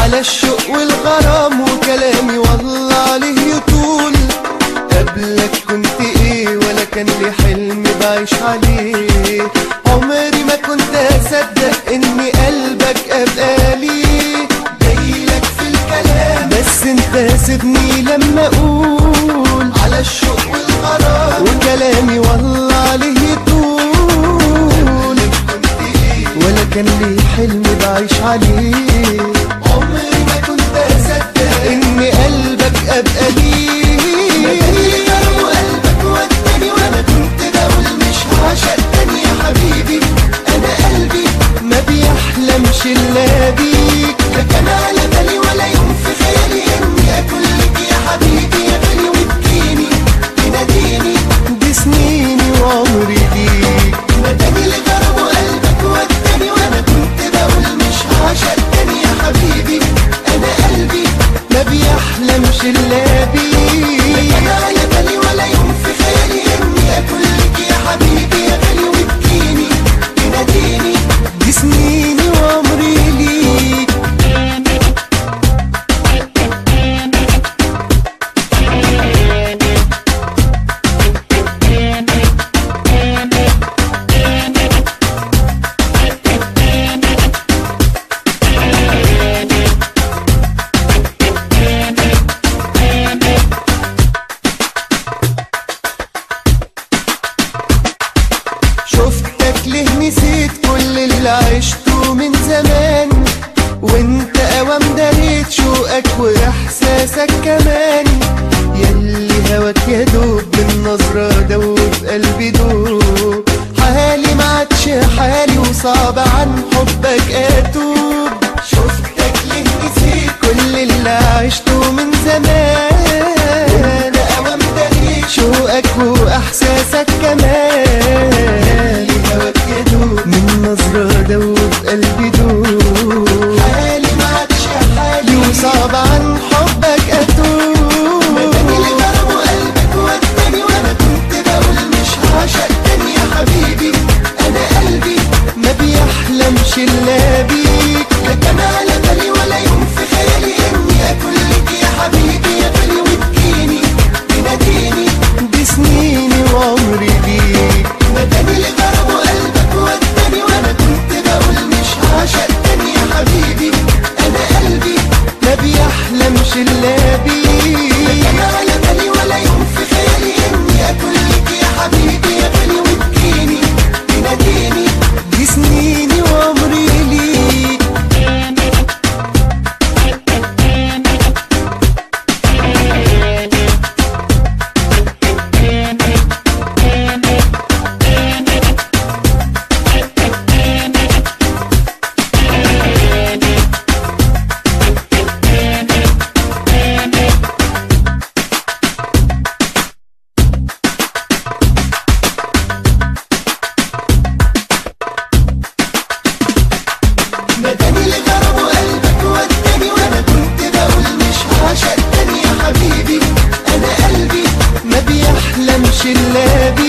على الشوق والغرام وكلامي والله عليه يطول قبلك كنت ايه ولا كان لي حلم بعيش عليه عمري ما كنت اصدق ان قلبك ابقى ليه جايلك في الكلام بس انت سيبني لما اقول على الشوق والغرام وكلامي والله عليه يطول ولا كان لي حلم بعيش عليه عمري ما كنت اصدق ان قلبك ابقى ليه قلبك وداني وانا كنت بقول مش هعشق تاني يا حبيبي انا قلبي ما بيحلمش الا بيك لا كان على بالي ولا يوم في خيالي اني اكون لك يا حبيبي يا غالي وتجيني تناديني دي سنيني وعمري ليك نداني لغرب وقلبك وداني وانا كنت بقول مش هعشق تاني يا حبيبي انا قلبي ما بيحلمش الا بيك لا كان على بالي ولا يوم في خيالي اني اكون لك يا حبيبي يا غالي وتجيني تناديني دي سنيني وعمري ليك شفتك ليه نسيت كل اللي عشته من زمان وانت اوام دريت شوقك واحساسك كمان يلي هواك يا دوب بالنظرة دوب قلبي دوب حالي ما عادش حالي وصعب عن حبك اتوب شفتك ليه نسيت كل اللي عشته من زمان اوام دريت شوقك واحساسك كمان هواك يدوب من نظرة دوب قلبي دوب حالي ما عادش حالي وصعب عن حبك اتوب مداني لغرب وقلبك وداني وانا كنت بقول مش هعشق تاني يا حبيبي انا قلبي ما بيحلمش الا بيك لا كان على بالي ولا يوم في خيالي اني اكون لك يا حبيبي يا غالي وتجيني تناديني دي سنيني وعمري بيك نداني لغرب وقلبك وداني وانا كنت بقول مش هعشق تاني يا حبيبي انا قلبي ما بيحلمش الا بيك لا كان على بالي ولا يوم في خيالي اني اكون لك يا حبيبي يا غالي وتجيني تناديني دي سنيني وعمري ليك نداني لغرب وقلبك وداني وانا كنت بقول مش هعشق تاني يا حبيبي انا قلبي ما بيحلمش الا بيك